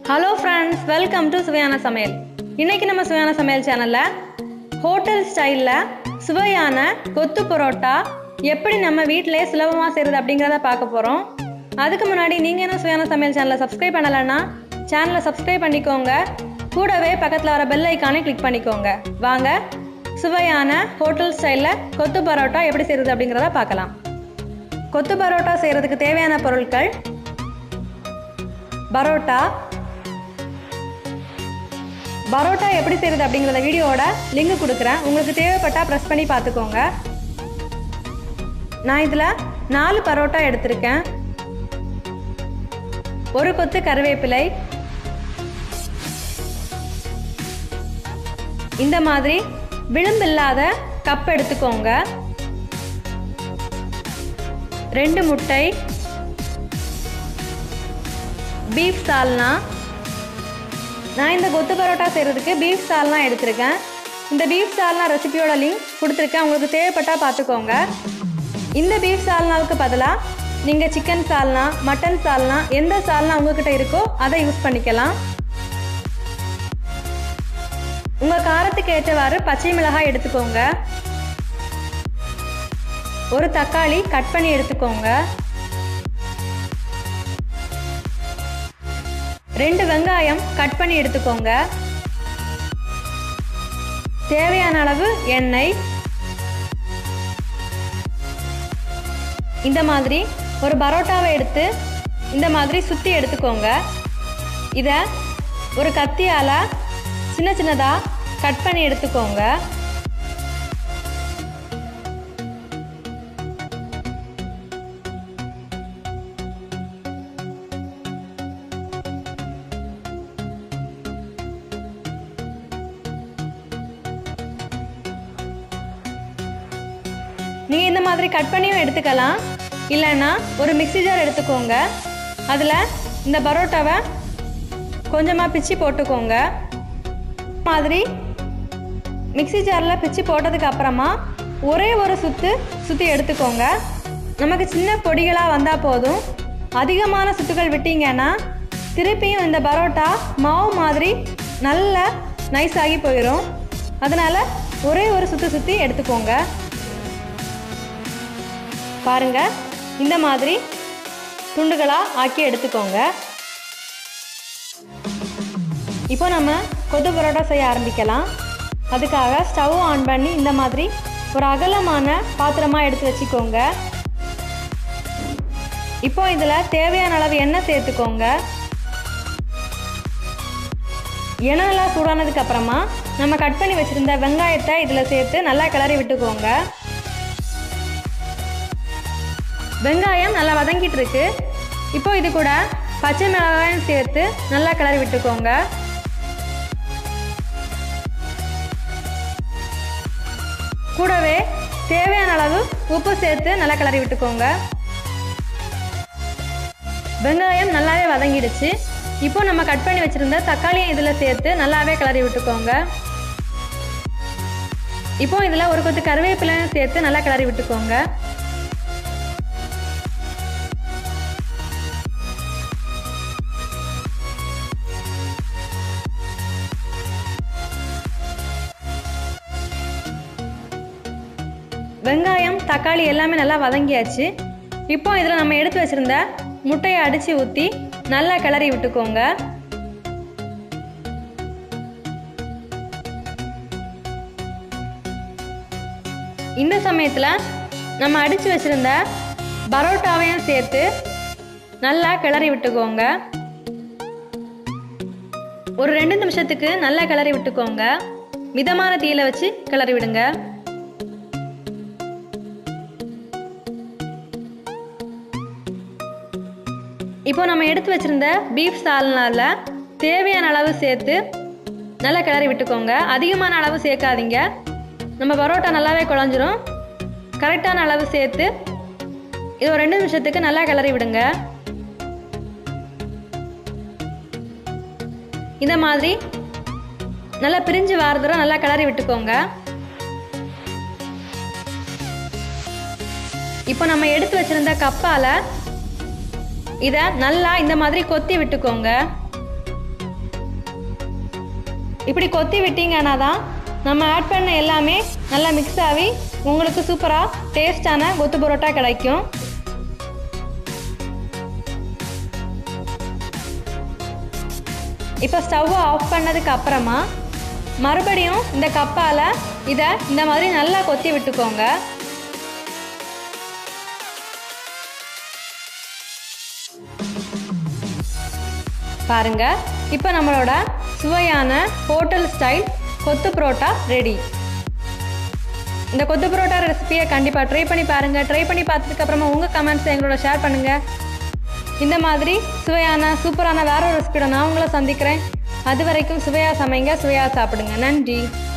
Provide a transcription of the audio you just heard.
hello friends welcome to சுவையான சமையல் இன்னைக்கு நம்ம சுவையான சமையல் சேனலில் ஹோட்டல் ஸ்டைலில் சுவையான கொத்து பரோட்டா எப்படி நம்ம வீட்டிலே சுலபமாக செய்கிறது அப்படிங்கிறத பார்க்க போகிறோம் அதுக்கு முன்னாடி நீங்கள் என்ன சுவையான சமையல் சேனலை சப்ஸ்கிரைப் பண்ணலைன்னா சேனலை சப்ஸ்கிரைப் பண்ணிக்கோங்க கூடவே பக்கத்தில் வர பெல் ஐக்கானே கிளிக் பண்ணிக்கோங்க வாங்க சுவையான ஹோட்டல் ஸ்டைலில் கொத்து பரோட்டா எப்படி செய்கிறது அப்படிங்கிறத பார்க்கலாம் கொத்து பரோட்டா செய்கிறதுக்கு தேவையான பொருட்கள் பரோட்டா பரோட்டா எப்படி செய்கிறது அப்படிங்கிறத வீடியோவோட லிங்க் கொடுக்குறேன் உங்களுக்கு தேவைப்பட்டால் ப்ரெஸ் பண்ணி பார்த்துக்கோங்க நான் இதில் நாலு பரோட்டா எடுத்திருக்கேன் ஒரு கொத்து கருவேப்பிலை இந்த மாதிரி விளிம்பில்லாத கப் எடுத்துக்கோங்க ரெண்டு முட்டை பீஃப் சால்னா நான் இந்த கொத்து பரோட்டா செய்கிறதுக்கு பீஃப் சால்னா எடுத்திருக்கேன் இந்த பீஃப் சால்னா ரெசிபியோட லிங்க் கொடுத்துருக்கேன் உங்களுக்கு தேவைப்பட்டால் பார்த்துக்கோங்க இந்த பீஃப் சால்னாவுக்கு பதிலாக நீங்கள் சிக்கன் சால்னா மட்டன் சால்னா எந்த சால்னா உங்ககிட்ட இருக்கோ அதை யூஸ் பண்ணிக்கலாம் உங்கள் காரத்துக்கு ஏற்றவாறு பச்சை மிளகாய் எடுத்துக்கோங்க ஒரு தக்காளி கட் பண்ணி எடுத்துக்கோங்க ரெண்டு வெங்காயம் கட் பண்ணி எடுத்துக்கோங்க தேவையான அளவு எண்ணெய் இந்த மாதிரி ஒரு பரோட்டாவை எடுத்து இந்த மாதிரி சுற்றி எடுத்துக்கோங்க இதை ஒரு கத்தியால் சின்ன சின்னதாக கட் பண்ணி எடுத்துக்கோங்க நீங்கள் இந்த மாதிரி கட் பண்ணியும் எடுத்துக்கலாம் இல்லைன்னா ஒரு மிக்ஸி ஜார் எடுத்துக்கோங்க அதில் இந்த பரோட்டாவை கொஞ்சமாக பிச்சு போட்டுக்கோங்க மாதிரி மிக்ஸி ஜாரில் பிச்சு போட்டதுக்கு அப்புறமா ஒரே ஒரு சுற்று சுற்றி எடுத்துக்கோங்க நமக்கு சின்ன பொடிகளாக வந்தால் போதும் அதிகமான சுத்துக்கள் விட்டீங்கன்னா திருப்பியும் இந்த பரோட்டா மாவு மாதிரி நல்ல நைஸ் ஆகி போயிடும் அதனால் ஒரே ஒரு சுற்றி சுற்றி எடுத்துக்கோங்க பாருங்க இந்த மாதிரி துண்டுகளாக ஆக்கி எடுத்துக்கோங்க இப்போ நம்ம கொத்து பரோட்டா செய்ய ஆரம்பிக்கலாம் அதுக்காக ஸ்டவ் ஆன் பண்ணி இந்த மாதிரி ஒரு அகலமான பாத்திரமாக எடுத்து வச்சுக்கோங்க இப்போ இதில் தேவையான அளவு எண்ணெய் சேர்த்துக்கோங்க எண்ணெய் நல்லா சூடானதுக்கு அப்புறமா நம்ம கட் பண்ணி வச்சுருந்த வெங்காயத்தை இதில் சேர்த்து நல்லா கிளறி விட்டுக்கோங்க வெங்காயம் நல்லா வதங்கிட்டு இருக்கு இப்போ இது கூட பச்சை மிளகாயும் சேர்த்து நல்லா கிளறி விட்டுக்கோங்க கூடவே தேவையான அளவு உப்பு சேர்த்து நல்லா கிளறி விட்டுக்கோங்க வெங்காயம் நல்லாவே வதங்கிடுச்சு இப்போ நம்ம கட் பண்ணி வச்சுருந்த தக்காளியும் இதில் சேர்த்து நல்லாவே கிளறி விட்டுக்கோங்க இப்போ இதில் ஒரு கொத்து கருவேப்பிலையும் சேர்த்து நல்லா கிளறி விட்டுக்கோங்க வெங்காயம் தக்காளி எல்லாமே நல்லா வதங்கியாச்சு இப்போ இதில் நம்ம எடுத்து வச்சுருந்த முட்டையை அடித்து ஊற்றி நல்லா கிளறி விட்டுக்கோங்க இந்த சமயத்தில் நம்ம அடித்து வச்சுருந்த பரோட்டாவையும் சேர்த்து நல்லா கிளறி விட்டுக்கோங்க ஒரு ரெண்டு நிமிஷத்துக்கு நல்லா கிளறி விட்டுக்கோங்க மிதமான தீயில வச்சு கிளறி விடுங்க இப்போ நம்ம எடுத்து வச்சிருந்த பீஃப் சால்னால தேவையான அளவு சேர்த்து நல்லா கிளறி விட்டுக்கோங்க அதிகமான அளவு சேர்க்காதீங்க நம்ம பரோட்டா நல்லாவே குழஞ்சிரும் கரெக்டான அளவு சேர்த்து இது ஒரு ரெண்டு நிமிஷத்துக்கு நல்லா கிளறி விடுங்க இந்த மாதிரி நல்லா பிரிஞ்சு வாரதுரம் நல்லா கிளறி விட்டுக்கோங்க இப்போ நம்ம எடுத்து வச்சிருந்த கப்பால் இதை நல்லா இந்த மாதிரி கொத்தி விட்டுக்கோங்க இப்படி கொத்தி விட்டீங்கன்னா தான் நம்ம ஆட் பண்ண எல்லாமே நல்லா மிக்ஸ் ஆகி உங்களுக்கு சூப்பராக டேஸ்டான கொத்து பரோட்டா கிடைக்கும் இப்போ ஸ்டவ்வை ஆஃப் பண்ணதுக்கு அப்புறமா மறுபடியும் இந்த கப்பால் இதை இந்த மாதிரி நல்லா கொத்தி விட்டுக்கோங்க பாருங்க இப்போ நம்மளோட சுவையான ஹோட்டல் ஸ்டைல் கொத்து புரோட்டா ரெடி இந்த கொத்து புரோட்டா ரெசிபியை கண்டிப்பாக ட்ரை பண்ணி பாருங்கள் ட்ரை பண்ணி பார்த்ததுக்கு அப்புறமா உங்கள் கமெண்ட்ஸை எங்களோட ஷேர் பண்ணுங்கள் இந்த மாதிரி சுவையான சூப்பரான வேற ஒரு ரெசிபியோட நான் உங்களை சந்திக்கிறேன் அது வரைக்கும் சுவையாக சமைங்க சுவையாக சாப்பிடுங்க நன்றி